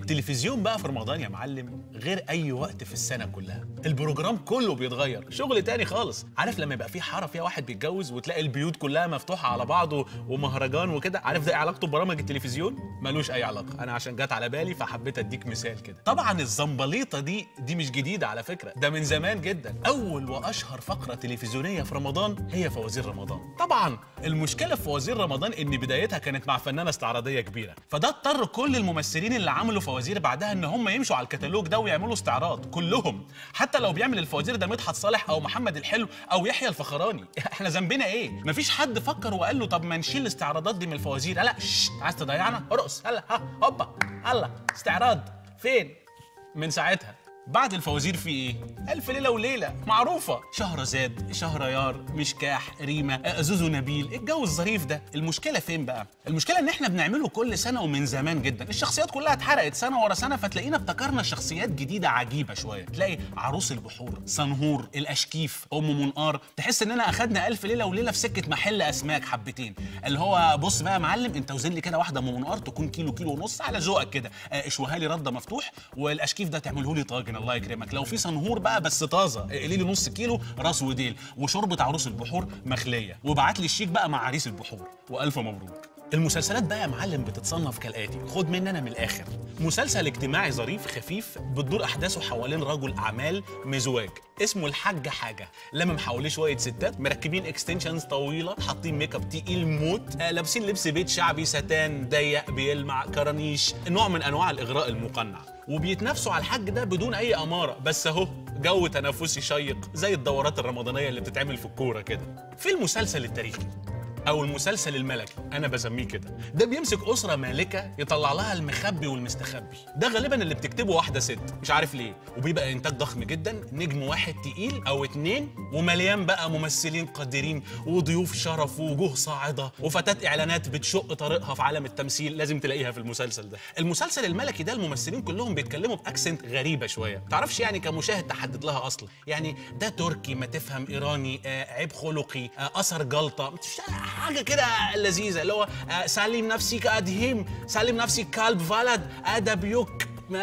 التلفزيون بقى في رمضان يا معلم غير اي وقت في السنه كلها البروجرام كله بيتغير شغل تاني خالص عارف لما يبقى في حاره فيها واحد بيتجوز وتلاقي البيوت كلها مفتوحه على بعض و- ومهرجان وكده عارف ده إيه علاقته ببرامج التلفزيون ملوش اي علاقه انا عشان جت على بالي فحبيت اديك مثال كده طبعا الزنبليطه دي دي مش جديده على فكره ده من زمان جدا اول واشهر فقره تلفزيونيه في رمضان هي فوازير رمضان طبعا المشكله في فوازير رمضان ان بدايتها كانت مع فنانه استعراضيه كبيره فده اضطر كل الممثلين اللي عملوا فوازير بعدها ان هم يمشوا على الكتالوج ده ويعملوا استعراض كلهم حتى لو بيعمل الفوازير ده مدحت صالح او محمد الحلو او يحيى الفخراني احنا ذنبنا ايه مفيش حد فكر وقال له طب ما نشيل الاستعراضات دي من الفوازير لا شت عايز تضيعنا ارقص هلا ها هوبا هلا استعراض فين من ساعتها بعد الفوازير في ايه؟ ألف ليلة وليلة معروفة شهرزاد شهريار مشكاح ريمة آه، زوزو نبيل الجو الظريف ده المشكلة فين بقى؟ المشكلة ان احنا بنعمله كل سنة ومن زمان جدا الشخصيات كلها اتحرقت سنة ورا سنة فتلاقينا ابتكرنا شخصيات جديدة عجيبة شوية تلاقي عروس البحور صنهور الأشكيف أم منقار تحس اننا أخدنا ألف ليلة وليلة في سكة محل أسماك حبتين اللي هو بص بقى يا معلم انت وزن لي كده واحدة أم منقار تكون كيلو كيلو ونص على ذوقك كده آه، اشويها لي رده مفتوح والاشكيف ده تعمله لي طاجن الله يكرمك لو في صنهور بقى بس طازه اقلي لي نص كيلو راس وديل وشوربه عروس البحور مخليه وبعت لي الشيك بقى مع عريس البحور والف مبروك المسلسلات بقى يا معلم بتتصنف كالاتي خد مني انا من الاخر مسلسل اجتماعي ظريف خفيف بتدور احداثه حوالين رجل اعمال مزواج اسمه الحاج حاجه لما حواليه شويه ستات مركبين اكستنشنز طويله حاطين ميك اب تقيل موت آه لابسين لبس بيت شعبي ستان ضيق بيلمع كرانيش نوع من انواع الاغراء المقنع وبيتنافسوا على الحاج ده بدون اي اماره بس اهو جو تنافسي شيق زي الدورات الرمضانيه اللي بتتعمل في الكوره كده في المسلسل التاريخي او المسلسل الملكي انا بسميه كده ده بيمسك اسره مالكه يطلع لها المخبي والمستخبي ده غالبا اللي بتكتبه واحده ست مش عارف ليه وبيبقى انتاج ضخم جدا نجم واحد تقيل او اتنين ومليان بقى ممثلين قادرين وضيوف شرف ووجوه صاعده وفتاه اعلانات بتشق طريقها في عالم التمثيل لازم تلاقيها في المسلسل ده المسلسل الملكي ده الممثلين كلهم بيتكلموا باكسنت غريبه شويه تعرفش يعني كمشاهد تحدد لها اصلا يعني ده تركي ما تفهم ايراني آه عيب خلقي آه اثر جلطه مش حاجه كده لذيذه اللي هو آه سلم نفسك ادهم سلم نفسك كلب ولد ادب يك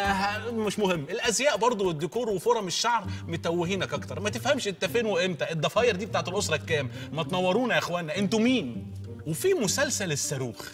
ما مش مهم الازياء برضو والديكور وفرم الشعر متوهينك اكتر ما تفهمش انت فين وامتى الضفاير دي بتاعت الاسره الكام ما تنورونا يا اخوانا انتوا مين وفي مسلسل الصاروخ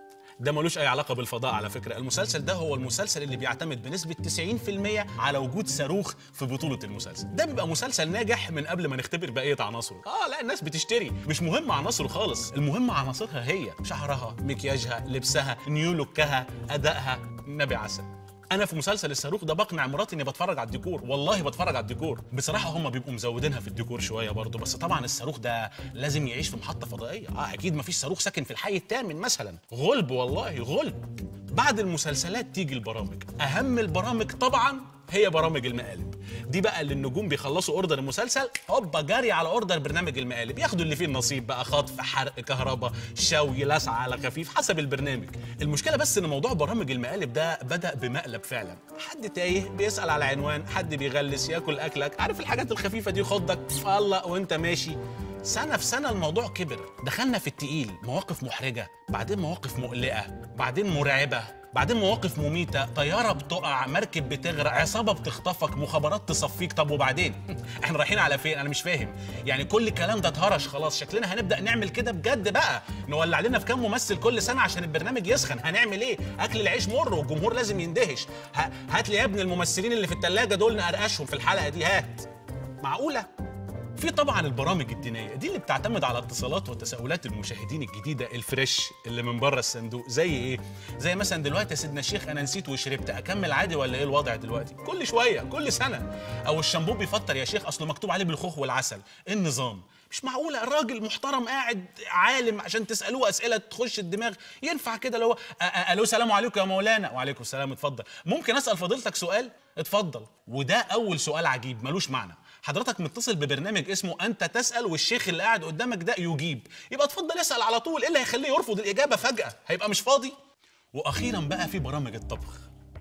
ده ملوش اي علاقه بالفضاء على فكره المسلسل ده هو المسلسل اللي بيعتمد بنسبه 90% على وجود صاروخ في بطوله المسلسل ده بيبقى مسلسل ناجح من قبل ما نختبر بقيه عناصره اه لا الناس بتشتري مش مهم عناصره خالص المهم عناصرها هي شعرها مكياجها لبسها نيو لوكها ادائها نبي عسل انا في مسلسل الصاروخ ده بقنع مراتي اني بتفرج على الديكور والله بتفرج على الديكور بصراحه هم بيبقوا مزودينها في الديكور شويه برضه بس طبعا الصاروخ ده لازم يعيش في محطه فضائيه اه اكيد مفيش صاروخ ساكن في الحي الثامن مثلا غلب والله غلب بعد المسلسلات تيجي البرامج اهم البرامج طبعا هي برامج المقالب دي بقى اللي النجوم بيخلصوا اوردر المسلسل هوبا جري على اوردر برنامج المقالب ياخدوا اللي فيه النصيب بقى خطف حرق كهرباء شوي لسعه على خفيف حسب البرنامج المشكله بس ان موضوع برامج المقالب ده بدا بمقلب فعلا حد تايه بيسال على عنوان حد بيغلس ياكل اكلك عارف الحاجات الخفيفه دي خضك الله وانت ماشي سنة في سنة الموضوع كبر دخلنا في التقيل مواقف محرجة بعدين مواقف مقلقة بعدين مرعبة بعدين مواقف مميتة طيارة بتقع مركب بتغرق عصابة بتخطفك مخابرات تصفيك طب وبعدين احنا رايحين على فين انا مش فاهم يعني كل الكلام ده اتهرش خلاص شكلنا هنبدأ نعمل كده بجد بقى نولع لنا في كام ممثل كل سنة عشان البرنامج يسخن هنعمل ايه اكل العيش مر والجمهور لازم يندهش ه- هات لي يا ابن الممثلين اللي في التلاجة دول نقرقشهم في الحلقة دي هات معقولة في طبعا البرامج الدينيه دي اللي بتعتمد على اتصالات وتساؤلات المشاهدين الجديده الفريش اللي من بره الصندوق زي ايه زي مثلا دلوقتي يا سيدنا الشيخ انا نسيت وشربت اكمل عادي ولا ايه الوضع دلوقتي كل شويه كل سنه او الشامبو بيفطر يا شيخ اصله مكتوب عليه بالخوخ والعسل ايه النظام مش معقولة الراجل محترم قاعد عالم عشان تسألوه أسئلة تخش الدماغ ينفع كده لو ألو سلام عليكم يا مولانا وعليكم السلام اتفضل ممكن أسأل فضيلتك سؤال اتفضل وده أول سؤال عجيب ملوش معنى حضرتك متصل ببرنامج اسمه انت تسال والشيخ اللي قاعد قدامك ده يجيب يبقى اتفضل اسال على طول ايه اللي هيخليه يرفض الاجابه فجاه هيبقى مش فاضي واخيرا بقى في برامج الطبخ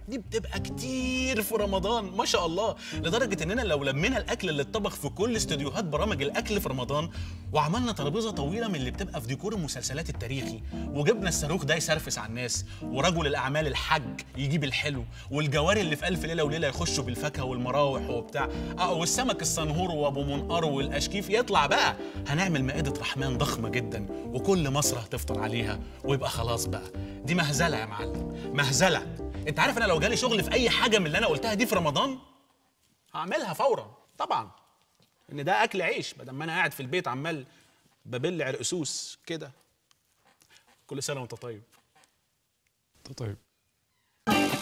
دي بتبقى كتير في رمضان ما شاء الله لدرجه اننا لو لمينا الاكل اللي اتطبخ في كل استوديوهات برامج الاكل في رمضان وعملنا ترابيزه طويله من اللي بتبقى في ديكور المسلسلات التاريخي وجبنا الصاروخ ده يسرفس على الناس ورجل الاعمال الحج يجيب الحلو والجواري اللي في الف ليله وليله يخشوا بالفاكهه والمراوح وبتاع اه والسمك الصنهور وابو منقار والاشكيف يطلع بقى هنعمل مائده رحمن ضخمه جدا وكل مصر هتفطر عليها ويبقى خلاص بقى دي مهزله يا معلم مهزله انت عارف انا لو جالي شغل في اي حاجه من اللي انا قلتها دي في رمضان هعملها فورا طبعا ان ده اكل عيش بدل ما انا قاعد في البيت عمال ببل عرقسوس كده كل سنه وانت طيب طيب